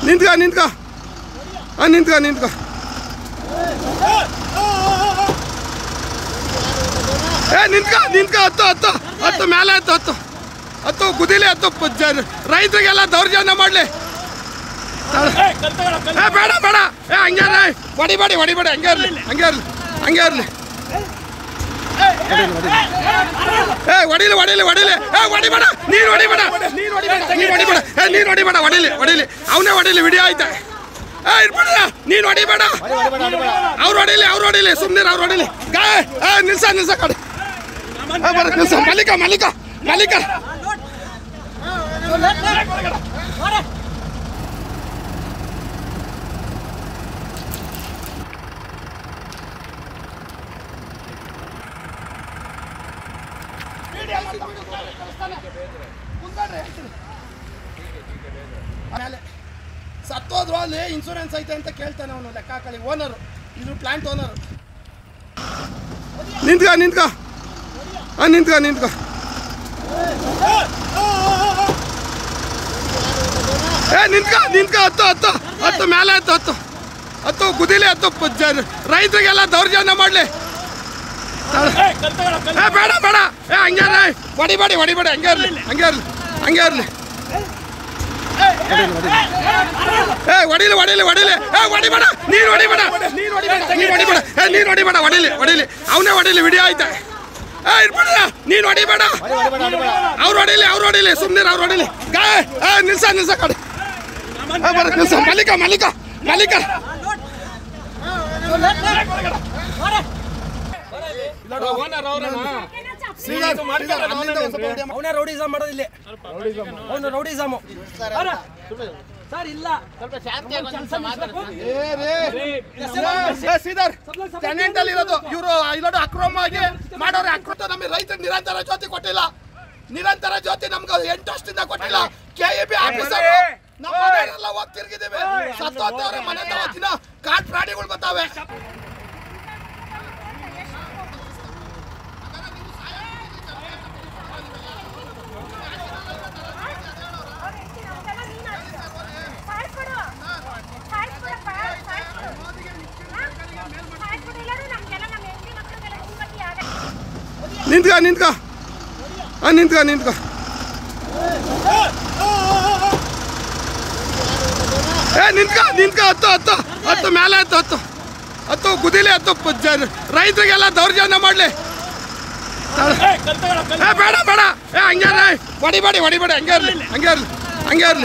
ನಿಂತ್ಕ ನಿಂತ್ಕ ಹಾಂ ನಿಂತ್ಕ ನಿಂತ್ಕ ಏ ನಿಂತ್ಕ ನಿಂತ್ಕ ಹತ್ತು ಹತ್ತು ಹತ್ತು ಮೇಲೆ ಹತ್ತು ಹತ್ತು ಹತ್ತು ಕುದಿಲಿ ಹತ್ತು ಪ- ಜ- ರೈತರಿಗೆಲ್ಲ ದೌರ್ಜನ್ಯ ಮಾಡಲಿ ಏ ಬೇಡ ಬೇಡ ಏ ಹಂಗೆ ಇರ್ಲಿ. ಹೊಡಿಬೇಡಿ ಹೊಡಿಬೇಡಿ ಹಂಗೆ ಇರಲಿ ಹಂಗೆ ಇರಲಿ ಹಂಗೆ ಇರಲಿ ಏ ಹೊಡಿಲಿ ಹೊಡಿಲಿ ಹೊಡಿಲಿ ಏ ಹೊಡಿಬೇಡ ನೀನು ಹೊಡಿಬೇಡ ನೀನು ಹೊಡಿಬೇಡ ನೀನು ಹೊಡಿಬೇಡ ಏ ನೀನು ಹೊಡಿಬೇಡ ಹೊಡಿಲಿ ಹೊಡಿಲಿ ಅವನೇ ಹೊಡಿಲಿ ವಿಡಿಯೋ ಆಯ್ತಾ ಏ ಇರ್ಬೇಡ ನೀನು ಹೊಡಿಬೇಡ ಅವ್ರು ಹೊಡಿಲಿ ಅವ್ರು ಹೊಡಿಲಿ ಸುಮ್ಮನೆ ಅವ್ರು ಹೊಡಿಲಿ ಗಾ ಏ ನಿಲ್ಸ ನಿಲ್ಸ ಕಡೆ ಏ ಬರ ನಿಲ್ಸ ಮಲ್ಲಿಕ ಮಲ್ಲಿಕ ಮಲ್ಲಿಕ ಆಮೇಲೆ ಸತ್ತೋದ್ರು ಅಲ್ಲಿ ಇನ್ಸೂರೆನ್ಸ್ ಐತೆ ಅಂತ ಕೇಳ್ತಾನೆ ಅವನು ಲೆಕ್ಕ ಹಾಕಲಿ ಓನರು ಇದು ಪ್ಲಾಂಟ್ ಓನರು ನಿಂತ್ಕ ನಿಂತ್ಕ ಹಾಂ ನಿಂತ್ಕ ನಿಂತ್ಕ ಏ ನಿಂತ್ಕ ನಿಂತ್ಕ ಹತ್ತು ಹತ್ತು ಹತ್ತು ಮೇಲೆ ಹತ್ತು ಹತ್ತು ಹತ್ತು ಕುದಿಲಿ ಹತ್ತು ಪ- ಜ- ರೈತರಿಗೆಲ್ಲ ದೌರ್ಜನ್ಯ ಮಾಡಲಿ ಏ ಬೇಡ ಬೇಡ ಏ ಹಂಗೆ ಇರ್ಲಿ. ಹೊಡಿಬೇಡಿ ಹೊಡಿಬೇಡಿ ಹಂಗೆ ಇರಲಿ ಹಂಗೆ ಇರಲಿ ಹಂಗೆ ಇರಲಿ ಏ ಹೊಡಿಲಿ ಹೊಡಿಲಿ ಹೊಡಿಲಿ ಏ ಹೊಡಿಬೇಡ ನೀನು ಹೊಡಿಬೇಡ ನೀನು ಹೊಡಿಬೇಡ ನೀನು ಹೊಡಿಬೇಡ ಏ ನೀನು ಹೊಡಿಬೇಡ ಹೊಡಿಲಿ ಹೊಡಿಲಿ ಅವನೇ ಹೊಡಿಲಿ ವಿಡಿಯೋ ಆಯ್ತಾ ಏ ಇರ್ಬೇಡ ನೀನು ಹೊಡಿಬೇಡ ಅವ್ರು ಹೊಡಿಲಿ ಅವ್ರು ಹೊಡಿಲಿ ಸುಮ್ಮನೆ ಅವ್ರು ಹೊಡಿಲಿ ಗಾ ಏ ನಿಲ್ಸ ನಿಲ್ಸ ಕಡೆ ಏ ಬರ ನಿಲ್ಸ ಮಲ್ಲಿಕ ಮಲ್ಲಿಕ ಮಲ್ಲಿಕ ಅವನೇ ರೌಡಿಸಮ್ ಮಾಡೋದು ಇಲ್ಲಿ ಅವನು ರೌಡಿಸಮ್ ಸರ್ ಇಲ್ಲ ಸೀದರ್ ಟೆನೆಂಟ್ ಅಲ್ಲಿ ಇರೋದು ಇವರು ಇಲ್ಲೋಡು ಅಕ್ರಮವಾಗಿ ಮಾಡೋರೆ ಅಕ್ರಮ ನಮಗೆ ರೈತರಿಗೆ ನಿರಂತರ ಜ್ಯೋತಿ ಕೊಟ್ಟಿಲ್ಲ ನಿರಂತರ ಜ್ಯೋತಿ ನಮ್ಗೆ ಎಂಟು ವರ್ಷದಿಂದ ಕೊಟ್ಟಿಲ್ಲ ಕೆ ಎ ಬಿ ಆಫೀಸರ್ ನಮ್ಮ ಮನೆಯಲ್ಲ ಹೋಗಿ ತಿರುಗಿದ್ದೇವೆ ಸತ್ತೋತ್ತವ್ರೆ ಮನೆ ತವ ದಿನ ಕಾಡ್ ಪ್ರಾಣಿಗಳು ಬರ್ತಾವೆ ನಿಂತ್ಕ ನಿಂತ್ಕ ಹಾಂ ನಿಂತ್ಕ ನಿಂತ್ಕ ಏ ನಿಂತ್ಕ ನಿಂತ್ಕ ಹತ್ತು ಹತ್ತು ಹತ್ತು ಮೇಲೆ ಹತ್ತು ಹತ್ತು ಹತ್ತು ಕುದಿಲಿ ಹತ್ತು ಪ- ಜ- ರೈತರಿಗೆಲ್ಲ ದೌರ್ಜನ್ಯ ಮಾಡಲಿ ಏ ಬೇಡ ಬೇಡ ಏ ಹಂಗೆ ಇರ್ಲಿ. ಹೊಡಿಬೇಡಿ ಹೊಡಿಬೇಡಿ ಹಂಗೆ ಇರಲಿ ಹಂಗೆ ಇರಲಿ ಹಂಗೆ ಇರಲಿ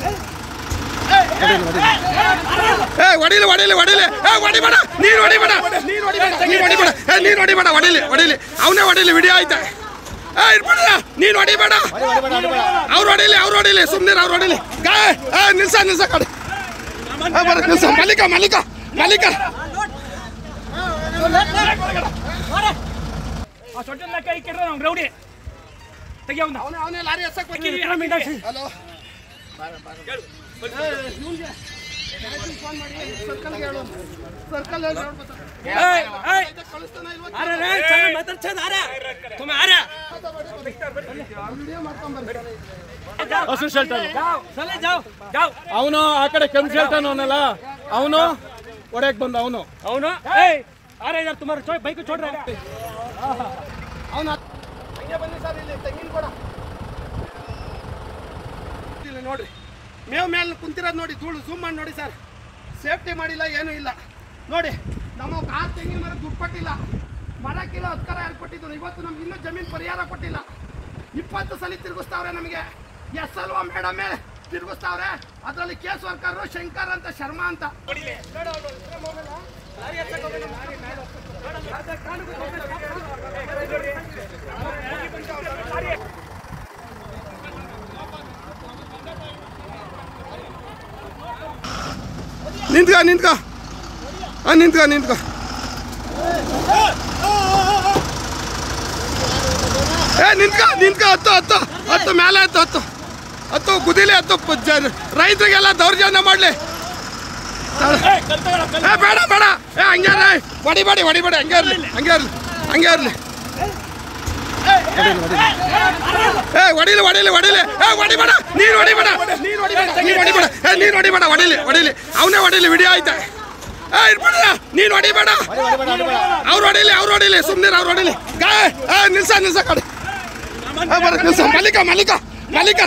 ಏ ಹೊಡಿಲಿ ಹೊಡಿಲಿ ಹೊಡಿಲಿ ಏ ಹೊಡಿಬೇಡ ನೀನು ಹೊಡಿಬೇಡ ನೀನು ಹೊಡಿಬೇಡ ನೀನು ಹೊಡಿಬೇಡ ಏ ನೀನು ಹೊಡಿಬೇಡ ಹೊಡಿಲಿ ಹೊಡಿಲಿ ಅವನೇ ಹೊಡಿಲಿ ವಿಡಿಯೋ ಆಯ್ತಾ ಏ ಇರ್ಬೇಡ ನೀನು ಹೊಡಿಬೇಡ ಅವ್ರು ಹೊಡಿಲಿ ಅವ್ರು ಹೊಡಿಲಿ ಸುಮ್ಮನೆ ಅವ್ರು ಹೊಡಿಲಿ ಗಾ ಏ ನಿಲ್ಸ ನಿಲ್ಸ ಕಡೆ ಏ ಬರ ನಿಲ್ಸ ಮಲ್ಲಿಕ ಮಲ್ಲಿಕ ಮಲ್ಲಿಕ ಆ ಸೊಟ್ಟನ್ನ ಕೈ ಕೆಡ್ರ ನಾವು ರೌಡಿ ತೆಗಿಯವನ್ನ ಅವನೇ ಅವನೇ ಲಾರಿ ಎಸಕ್ ಹಲೋ ಸರ್ಕಲ್ಗೆ ಹೇಳು ಸರ್ಕಲ್ ಕಳಿಸ್ತಾನೆ ಮಾತಾಡ್ಸೋದು ಆರ ತುಮ ಆರ ಹಸು ಶೆಲ್ಟರ್ ಜಾವ್ ಸಲೆ ಜಾವ್ ಜಾವ್ ಅವನು ಆ ಕಡೆ ಕೆಂಪು ಶೆಲ್ಟರ್ ಅವನಲ್ಲ ಅವನು ಹೊಡೆಯಕ್ ಬಂದ ಅವನು ಅವನು ಏಯ್ ಆರ ಇದಾರೆ ತುಮಾರು ಚೋ ಬೈಕ್ ಚೋಡ್ರ ಅವನ ಹಂಗೆ ಬನ್ನಿ ಸರ್ ಇಲ್ಲಿ ತೆಂಗಿನ ಕೊಡ ಇಲ್ಲಿ ನೋಡ್ರಿ ಮೇವ್ ಮೇಲೆ ಕುಂತಿರೋದು ನೋಡಿ ಧೂಳು ಝೂಮ್ ಮಾಡಿ ನೋಡಿ ಸರ್ ಸೇಫ್ಟಿ ಮಾಡಿಲ್ಲ ಏನೂ ಇಲ್ಲ ನೋಡಿ ನಮ್ಮ ಕಾರ್ ತೆಂಗಿನ ಮರ ದುಡ್ಡು ಕೊಟ್ಟಿಲ್ಲ ಮರ ಕಿಲೋ ಹತ್ಕರ ಯಾರು ಕೊಟ್ಟಿದ್ದು ಇವತ್ತು ನಮ್ಗೆ ಇನ್ನೂ ಜಮೀನು ಪರಿಹಾರ ಕೊಟ್ಟಿಲ್ಲ ಇಪ್ಪತ್ತು ಸಲ ತಿರುಗಿಸ್ತಾವ್ರೆ ನಮಗೆ ಎಸ್ ಅಲ್ವಾ ಮೇಡಮ್ ತಿರುಗಿಸ್ತಾವ್ರೆ ಅದರಲ್ಲಿ ಕೇಸ್ ವರ್ಕರು ಶಂಕರ್ ಅಂತ ಶರ್ಮಾ ಅಂತ ನಿಂತ್ಕ ನಿಂತ್ಕ ಹಾಂ ನಿಂತ್ಕ ನಿಂತ್ಕ ಏ ನಿಂತ್ಕ ನಿಂತ್ಕ ಹತ್ತು ಹತ್ತು ಹತ್ತು ಮೇಲೆ ಹತ್ತು ಹತ್ತು ಹತ್ತು ಕುದಿಲಿ ಹತ್ತು ಪ- ಜ- ರೈತರಿಗೆಲ್ಲ ದೌರ್ಜನ್ಯ ಮಾಡಲಿ ಏ ಬೇಡ ಬೇಡ ಏ ಹಂಗೆ ಇರ್ಲಿ. ಹೊಡಿಬೇಡಿ ಹೊಡಿಬೇಡಿ ಹಂಗೆ ಇರಲಿ ಹಂಗೆ ಇರಲಿ ಹಂಗೆ ಇರಲಿ ಏ ಹೊಡಿಲಿ ಹೊಡಿಲಿ ಹೊಡಿಲಿ ಏ ಹೊಡಿಬೇಡ ನೀನು ಹೊಡಿಬೇಡ ನೀನು ಹೊಡಿಬೇಡ ನೀನು ಹೊಡಿಬೇಡ ಏ ನೀನು ಹೊಡಿಬೇಡ ಹೊಡಿಲಿ ಹೊಡಿಲಿ ಅವನೇ ಹೊಡಿಲಿ ವಿಡಿಯೋ ಆಯ್ತಾ ಏ ಇರ್ಬೇಡ ನೀನು ಹೊಡಿಬೇಡ ಅವ್ರು ಹೊಡಿಲಿ ಅವ್ರು ಹೊಡಿಲಿ ಸುಮ್ಮನೆ ಅವ್ರು ಹೊಡಿಲಿ ಗಾ ಏ ನಿಲ್ಸ ನಿಲ್ಸ ಕಡೆ ಏ ಬರ ನಿಲ್ಸ ಮಲ್ಲಿಕ ಮಲ್ಲಿಕ ಮಲ್ಲಿಕ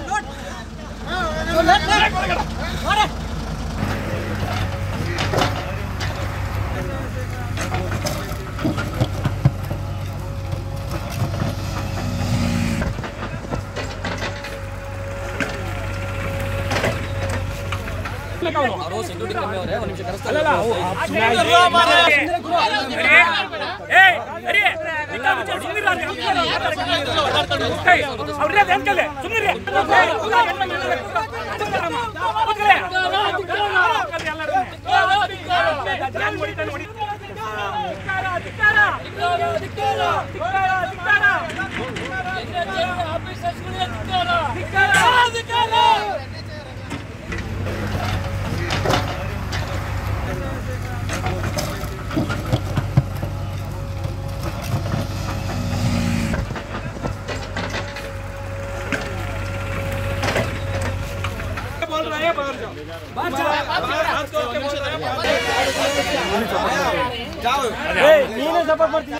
ನೀನೇ ಸಪೋರ್ಟ್ ಮಾಡ್ತೀನಿ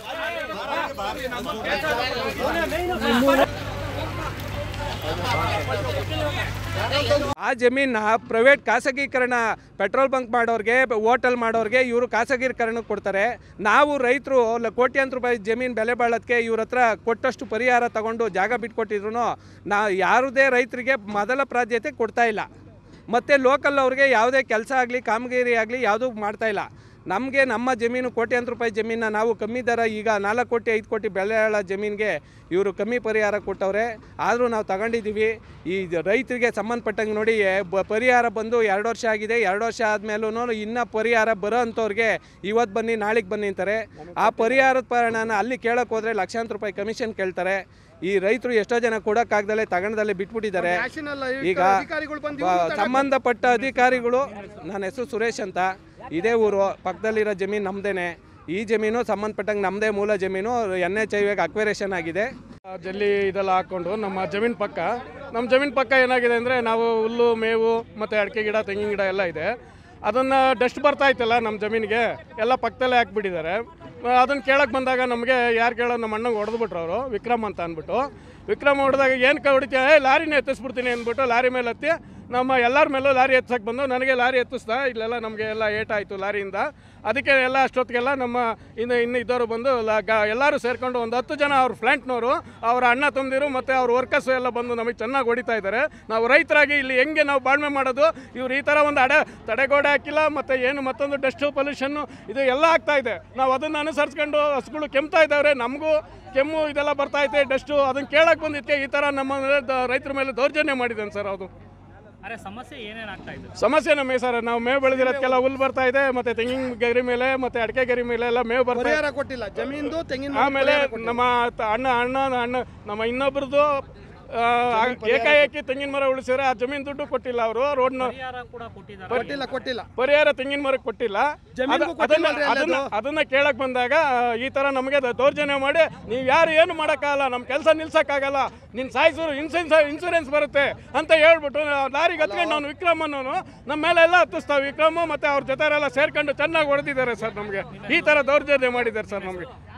ಆ ಜಮೀನ ಪ್ರೈವೇಟ್ ಖಾಸಗೀಕರಣ ಪೆಟ್ರೋಲ್ ಬಂಕ್ ಮಾಡೋರಿಗೆ ಹೋಟೆಲ್ ಮಾಡೋರಿಗೆ ಇವರು ಖಾಸಗೀಕರಣಕ್ಕೆ ಕೊಡ್ತಾರೆ ನಾವು ರೈತರು ಕೋಟ್ಯಾಂತರ ರೂಪಾಯಿ ಜಮೀನು ಬೆಲೆ ಬಾಳೋದಕ್ಕೆ ಇವ್ರ ಹತ್ರ ಕೊಟ್ಟಷ್ಟು ಪರಿಹಾರ ತಗೊಂಡು ಜಾಗ ಬಿಟ್ಕೊಟ್ಟಿದ್ರು ನಾ ಯಾವುದೇ ರೈತರಿಗೆ ಮೊದಲ ಪ್ರಾಧ್ಯತೆ ಕೊಡ್ತಾ ಇಲ್ಲ ಮತ್ತು ಲೋಕಲ್ ಅವ್ರಿಗೆ ಯಾವುದೇ ಕೆಲಸ ಆಗಲಿ ಕಾಮಗಾರಿ ಆಗಲಿ ಯಾವುದೂ ಮಾಡ್ತಾ ಇಲ್ಲ ನಮಗೆ ನಮ್ಮ ಜಮೀನು ಕೋಟ್ಯಾಂತರ ರೂಪಾಯಿ ಜಮೀನ ನಾವು ಕಮ್ಮಿ ದರ ಈಗ ನಾಲ್ಕು ಕೋಟಿ ಐದು ಕೋಟಿ ಬೆಲೆ ಬಾಳೋ ಜಮೀನಿಗೆ ಇವರು ಕಮ್ಮಿ ಪರಿಹಾರ ಕೊಟ್ಟವ್ರೆ ಆದರೂ ನಾವು ತಗೊಂಡಿದ್ದೀವಿ ಈ ಜ- ರೈತರಿಗೆ ಸಂಬಂಧಪಟ್ಟಂಗೆ ನೋಡಿ ಬ ಪರಿಹಾರ ಬಂದು ಎರಡು ವರ್ಷ ಆಗಿದೆ ಎರಡು ವರ್ಷ ಆದಮೇಲೂ ಇನ್ನೂ ಪರಿಹಾರ ಬರೋ ಅಂಥವ್ರಿಗೆ ಇವತ್ತು ಬನ್ನಿ ನಾಳೆಗೆ ಬನ್ನಿ ಅಂತಾರೆ ಆ ಪರಿಹಾರದ ಪರಿಣಾಮ ಅಲ್ಲಿ ಕೇಳೋಕೆ ಹೋದರೆ ಲಕ್ಷಾಂತರ ರೂಪಾಯಿ ಕಮಿಷನ್ ಕೇಳ್ತಾರೆ ಈ ರೈತರು ಎಷ್ಟೋ ಜನ ಕೊಡೋಕ್ಕಾಗ್ದಲೆ ತಗೊಂಡಲ್ಲೇ ಬಿಟ್ಬಿಟ್ಟಿದ್ದಾರೆ ಈಗ ಅಧಿಕಾರಿಗಳು ಬಂದು ಬ- ಸಂಬಂಧಪಟ್ಟ ಅಧಿಕಾರಿಗಳು ನನ್ನ ಹೆಸರು ಸುರೇಶ್ ಅಂತ ಇದೇ ಊರು ಪಕ್ಕದಲ್ಲಿರೋ ಜಮೀನು ನಮ್ಮದೇನೆ ಈ ಜಮೀನು ಸಂಬಂಧಪಟ್ಟಂಗೆ ನಮ್ಮದೇ ಮೂಲ ಜಮೀನು ಎನ್ ಎಚ್ ಐವಿಗೆ ಅಕ್ವೇರೇಷನ್ ಆಗಿದೆ ಜಲ್ಲಿ ಇದೆಲ್ಲ ಹಾಕ್ಕೊಂಡು ನಮ್ಮ ಜಮೀನು ಪಕ್ಕ ನಮ್ಮ ಜಮೀನು ಪಕ್ಕ ಏನಾಗಿದೆ ಅಂದರೆ ನಾವು ಹುಲ್ಲು ಮೇವು ಮತ್ತು ಅಡಿಕೆ ಗಿಡ ತೆಂಗಿನ ಗಿಡ ಎಲ್ಲ ಇದೆ ಅದನ್ನು ಡಸ್ಟ್ ಬರ್ತಾ ಇತ್ತಲ್ಲ ನಮ್ಮ ಜಮೀನಿಗೆ ಎಲ್ಲ ಪಕ್ಕದಲ್ಲೇ ಹಾಕ್ಬಿಟ್ಟಿದ್ದಾರೆ ಅದನ್ನು ಕೇಳಕ್ಕೆ ಬಂದಾಗ ನಮಗೆ ಯಾರು ಕೇಳೋ ನಮ್ಮ ಅಣ್ಣಂಗೆ ಹೊಡೆದ್ಬಿಟ್ರು ಅವರು ವಿಕ್ರಮ್ ಅಂತ ಅಂದ್ಬಿಟ್ಟು ವಿಕ್ರಮ್ ಹೊಡೆದಾಗ ಏನು ಕೈ ಹೊಡಿತೀಯ ಏ ಲಾರಿನೇ ಎತ್ತಿಸ್ಬಿಡ್ತೀನಿ ಅಂದ್ಬಿಟ್ಟು ಲಾರಿ ಮೇಲೆ ಹತ್ತಿ ನಮ್ಮ ಎಲ್ಲರ ಮೇಲೂ ಲಾರಿ ಎತ್ತಕ್ಕೆ ಬಂದು ನನಗೆ ಲಾರಿ ಎತ್ತಿಸ್ದ ಇಲ್ಲೆಲ್ಲ ನಮಗೆ ಎಲ್ಲ ಏಟಾಯಿತು ಲಾರಿಯಿಂದ ಅದಕ್ಕೆ ಎಲ್ಲ ಅಷ್ಟೊತ್ತಿಗೆಲ್ಲ ನಮ್ಮ ಇನ್ನು ಇನ್ನು ಇದ್ದವರು ಬಂದು ಲ- ಗ ಎಲ್ಲರೂ ಸೇರಿಕೊಂಡು ಒಂದು ಹತ್ತು ಜನ ಅವ್ರ ಫ್ಲ್ಯಾಂಟ್ನವರು ಅವರ ಅಣ್ಣ ತಂದಿರು ಮತ್ತು ಅವ್ರ ವರ್ಕರ್ಸು ಎಲ್ಲ ಬಂದು ನಮಗೆ ಚೆನ್ನಾಗಿ ಹೊಡಿತಾ ಇದ್ದಾರೆ ನಾವು ರೈತರಾಗಿ ಇಲ್ಲಿ ಹೆಂಗೆ ನಾವು ಬಾಳ್ಮೆ ಮಾಡೋದು ಇವ್ರು ಈ ಥರ ಒಂದು ಅಡೆ ತಡೆಗೋಡೆ ಹಾಕಿಲ್ಲ ಮತ್ತು ಏನು ಮತ್ತೊಂದು ಡಸ್ಟು ಪೊಲ್ಯೂಷನ್ನು ಇದು ಎಲ್ಲ ಆಗ್ತಾ ಇದೆ ನಾವು ಅದನ್ನು ಅನುಸರಿಸ್ಕೊಂಡು ಹಸುಗಳು ಕೆಮ್ತಾ ಇದ್ದಾವೆ ನಮಗೂ ಕೆಮ್ಮು ಇದೆಲ್ಲ ಬರ್ತಾ ಐತೆ ಡಸ್ಟು ಅದನ್ನು ಕೇಳಕ್ಕೆ ಬಂದಿದ್ದಕ್ಕೆ ಈ ಥರ ನಮ್ಮ ಮೇಲೆ ದ- ರೈತರ ಮೇಲೆ ದೌರ್ಜನ್ಯ ಮಾಡಿದ್ದಾನೆ ಸರ್ ಅದು ಅರೆ ಸಮಸ್ಯೆ ಏನೇನಾಗ್ತಾ ಇದೆ ಸಮಸ್ಯೆ ನಮಗೆ ಸರ್ ನಾವು ಮೇವು ಬೆಳೆದಿರೋದಕ್ಕೆಲ್ಲ ಹುಲ್ಲು ಬರ್ತಾ ಇದೆ ಮತ್ತೆ ತೆಂಗಿನ ಗರಿ ಮೇಲೆ ಮತ್ತೆ ಅಡಿಕೆ ಗರಿ ಮೇಲೆ ಎಲ್ಲ ಮೇವು ಬರ್ತಾ ಇದೆ ಪರಿಹಾರ ಕೊಟ್ಟಿಲ್ಲ ಜಮೀನ್ದು ತೆಂಗಿನ ಆಮೇಲೆ ನಮ್ಮ ತ- ಅಣ್ಣ ಅಣ್ಣ ಅಣ್ಣ ನಮ್ಮ ಇನ್ನೊಬ್ರದ್ದು ಆ, ಏಕಾಏಕಿ ತೆಂಗಿನ ಮರ ಉಳಿಸಿದ್ರೆ ಆ ಜಮೀನು ದುಡ್ಡು ಕೊಟ್ಟಿಲ್ಲ ಅವರು ರೋಡ್ನ ಪರಿಹಾರ ಕೂಡ ಕೊಟ್ಟಿದ್ದಾರೆ ಕೊಟ್ಟಿಲ್ಲ ಕೊಟ್ಟಿಲ್ಲ ಪರಿಹಾರ ತೆಂಗಿನ ಮರಕ್ಕೆ ಕೊಟ್ಟಿಲ್ಲ ಜಮೀನಿಗೂ ಅದ- ಅದನ್ನ ಕೊಟ್ಟಿಲ್ವಲ್ರಿ ಅದನ್ನ ಅದನ್ನ ಕೇಳಕ್ ಬಂದಾಗ ಆ, ಈ ತರ ನಮಗೆ ದ- ದೌರ್ಜನ್ಯ ಮಾಡಿ ನೀವು ಯಾರು ಏನು ಮಾಡೋಕ್ಕಾಗಲ್ಲ ನಮ್ಮ ಕೆಲಸ ನಿಲ್ಸಕ್ಕಾಗಲ್ಲ ನಿನ್ನ ಸಾಯಿಸೋರು ಇನ್ಸೂರೆನ್ಸ್ ಇನ್ಸೂರೆನ್ಸ್ ಬರುತ್ತೆ ಅಂತ ಹೇಳ್ಬಿಟ್ಟು ನಾವು ಲಾರಿಗೆ ಹತ್ಕೊಂಡು ನಾನು ವಿಕ್ರಮ್ ಅನ್ನೋನು ನಮ್ಮ ಮೇಲೆ ಎಲ್ಲ ಹತ್ತಿಸ್ತಾವೆ ವಿಕ್ರಮ್ ಮತ್ತೆ ಅವ್ರ ಜೊತೆಯವರೆಲ್ಲ ಸೇರ್ಕೊಂಡು ಚೆನ್ನಾಗಿ ಹೊಡೆದಿದ್ದಾರೆ ಸರ್ ನಮಗೆ ಈ ತರ ದೌರ್ಜನ್ಯ ಮಾಡಿದ್ದಾರೆ ಸರ್ ನಮಗೆ